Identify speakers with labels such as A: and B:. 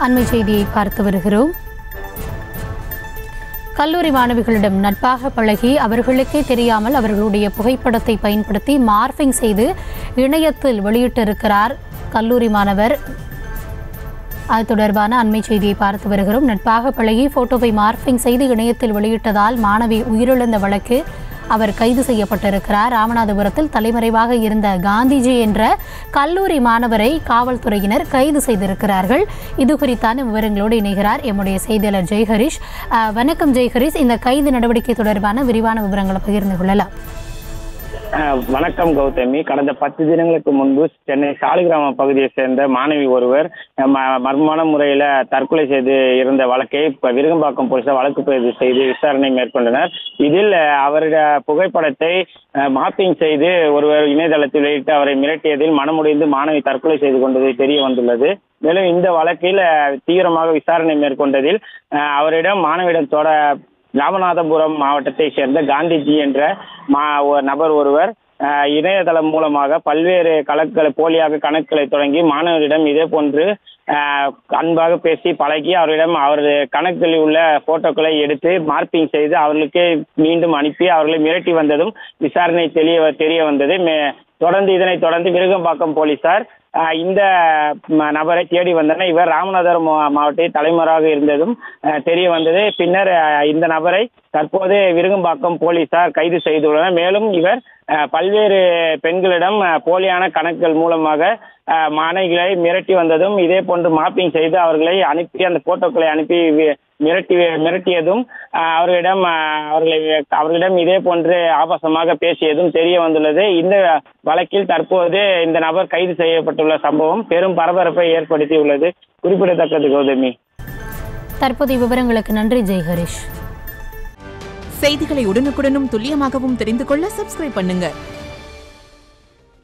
A: அண்மை செய்தியை பார்த்து வருகிறோம் கல்லூரி மாணவிகளிடம் நட்பாக பழகி அவர்களுக்கே தெரியாமல் அவர்களுடைய புகைப்படத்தை பயன்படுத்தி மார்பிங் செய்து இணையத்தில் வெளியிட்டிருக்கிறார் கல்லூரி மாணவர் அது தொடர்பான அண்மை செய்தியை பார்த்து வருகிறோம் நட்பாக பழகி போட்டோவை மார்பிங் செய்து இணையத்தில் வெளியிட்டதால் மாணவி உயிரிழந்த வழக்கு அவர் கைது செய்யப்பட்டிருக்கிறார் ராமநாதபுரத்தில் தலைமறைவாக இருந்த காந்திஜி என்ற கல்லூரி மாணவரை காவல்துறையினர் கைது செய்திருக்கிறார்கள் இது குறித்தான விவரங்களோடு இணைகிறார் எம்முடைய செய்தியாளர் ஜெய்ஹரிஷ் அஹ், வணக்கம் ஜெய்ஹரிஷ் இந்த கைது நடவடிக்கை தொடர்பான விரிவான விவரங்களை பகிர்ந்து கொள்ளலாம்
B: அஹ் வணக்கம் கௌதமி கடந்த பத்து தினங்களுக்கு முன்பு சென்னை சாலிகிராம பகுதியை சேர்ந்த மாணவி ஒருவர் அஹ் ம- மர்மமான முறையில் தற்கொலை செய்து இருந்த வழக்கை இப்ப விருகம்பாக்கம் போலீசார் வழக்கு பதிவு செய்து விசாரணை மேற்கொண்டனர் இதில் அஹ், அவருடைய புகைப்படத்தை மாப்பிங் செய்து ஒருவர் இணையதளத்தில் வெளியிட்டு அவரை மிரட்டியதில் மனமுடைந்து மாணவி தற்கொலை செய்து கொண்டது தெரிய வந்துள்ளது மேலும் இந்த வழக்கில் அஹ், தீவிரமாக விசாரணை மேற்கொண்டதில் அஹ், அவரிடம் மாணவியிடம் தொட ராமநாதபுரம் மாவட்டத்தை சேர்ந்த காந்திஜி என்ற மா ஒரு நபர் ஒருவர் அஹ், இணையதளம் மூலமாக பல்வேறு கணக்குகளை போலியாக கணக்குகளை தொடங்கி மாணவரிடம் இதே போன்று அஹ், அன்பாக பேசி பழகி அவரிடம் அவரது கணக்குகளில் உள்ள போட்டோக்களை எடுத்து மார்பிங் செய்து அவர்களுக்கு மீண்டும் அனுப்பி அவர்களை மிரட்டி வந்ததும் விசாரணை தெரிய தெரிய வந்தது மே- தொடர்ந்து இதனைத் தொடர்ந்து விருகம்பாக்கம் போலீசார் அஹ், இந்த ம- நபரை தேடி வந்தனர் இவர் ராமநாதபுரம் மா- மாவட்ட தலைவராக இருந்ததும் அஹ், தெரிய வந்தது பின்னர் அஹ், இந்த நபரை தற்போது விருகம்பாக்கம் போலீசார் கைது செய்துள்ளனர் மேலும் இவர் அஹ், பல்வேறு பெண்களிடம் அஹ், போலியான கணக்குகள் மூலமாக அஹ், மாணவிகளை மிரட்டி வந்ததும் இதே போன்று மாப்பிங் செய்து அவர்களை அனுப்பி அந்த போட்டோக்களை அனுப்பி வி- மிரட்டி மிரட்டியதும் அஹ், அவர்களிடம் அஹ், அவர்களை அவர்களிடம் இதே போன்று ஆபாசமாக பேசியதும் தெரிய வந்துள்ளது இந்த வழக்கில் தற்போது இந்த நபர் கைது செய்யப்பட்டுள்ள சம்பவம் பெரும் பரபரப்பை ஏற்படுத்தியுள்ளது குறிப்பிடத்தக்கது கௌதமி
A: தற்போதைய விவரங்களுக்கு நன்றி ஜெய்ஹரிஷ்
C: செய்திகளை உடனுக்குடனும் துல்லியமாகவும் தெரிந்து கொள்ள சப்ஸ்கிரைப் பண்ணுங்க